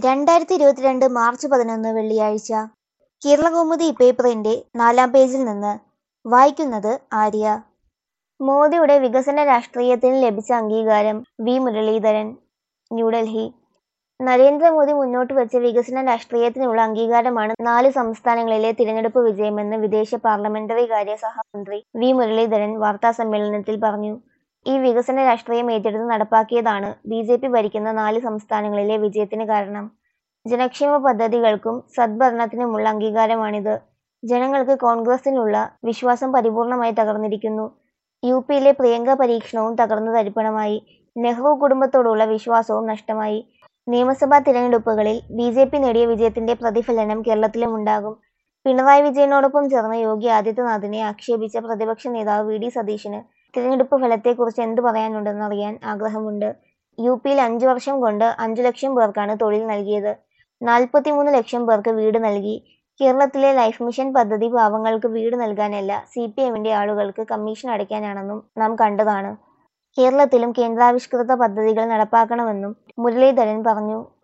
രണ്ടായിരത്തി ഇരുപത്തിരണ്ട് മാർച്ച് പതിനൊന്ന് വെള്ളിയാഴ്ച കേരളകൗമുദി പേപ്പറിന്റെ നാലാം പേജിൽ നിന്ന് വായിക്കുന്നത് ആര്യ മോദിയുടെ വികസന രാഷ്ട്രീയത്തിന് ലഭിച്ച അംഗീകാരം വി മുരളീധരൻ ന്യൂഡൽഹി നരേന്ദ്രമോദി മുന്നോട്ട് വെച്ച വികസന രാഷ്ട്രീയത്തിനുള്ള അംഗീകാരമാണ് നാല് സംസ്ഥാനങ്ങളിലെ തിരഞ്ഞെടുപ്പ് വിജയമെന്ന് വിദേശ പാർലമെന്ററി കാര്യ സഹമന്ത്രി വി മുരളീധരൻ വാർത്താസമ്മേളനത്തിൽ പറഞ്ഞു ഈ വികസന രാഷ്ട്രീയം ഏറ്റെടുത്ത് നടപ്പാക്കിയതാണ് ബി ജെ പി ഭരിക്കുന്ന നാല് സംസ്ഥാനങ്ങളിലെ വിജയത്തിന് കാരണം ജനക്ഷേമ പദ്ധതികൾക്കും സദ്ഭരണത്തിനുമുള്ള അംഗീകാരമാണിത് ജനങ്ങൾക്ക് കോൺഗ്രസിനുള്ള വിശ്വാസം പരിപൂർണമായി തകർന്നിരിക്കുന്നു യു പിയിലെ പ്രിയങ്ക പരീക്ഷണവും തകർന്നു തരിപ്പണമായി നെഹ്റു കുടുംബത്തോടുള്ള വിശ്വാസവും നഷ്ടമായി നിയമസഭാ തിരഞ്ഞെടുപ്പുകളിൽ ബി ജെ പി നേടിയ വിജയത്തിന്റെ പ്രതിഫലനം കേരളത്തിലും ഉണ്ടാകും പിണറായി വിജയനോടൊപ്പം ചേർന്ന് യോഗി ആദിത്യനാഥിനെ ആക്ഷേപിച്ച പ്രതിപക്ഷ നേതാവ് വി ഡി സതീശന് തിരഞ്ഞെടുപ്പ് ഫലത്തെക്കുറിച്ച് എന്തു പറയാനുണ്ടെന്ന് അറിയാൻ ആഗ്രഹമുണ്ട് യു പിയിൽ അഞ്ചു വർഷം കൊണ്ട് അഞ്ചു ലക്ഷം പേർക്കാണ് തൊഴിൽ നൽകിയത് നാൽപ്പത്തിമൂന്ന് ലക്ഷം പേർക്ക് വീട് നൽകി കേരളത്തിലെ ലൈഫ് മിഷൻ പദ്ധതി പാവങ്ങൾക്ക് വീട് നൽകാനല്ല സി പി എമ്മിന്റെ ആളുകൾക്ക് കമ്മീഷൻ അടയ്ക്കാനാണെന്നും നാം കണ്ടതാണ് കേരളത്തിലും കേന്ദ്രാവിഷ്കൃത പദ്ധതികൾ നടപ്പാക്കണമെന്നും മുരളീധരൻ പറഞ്ഞു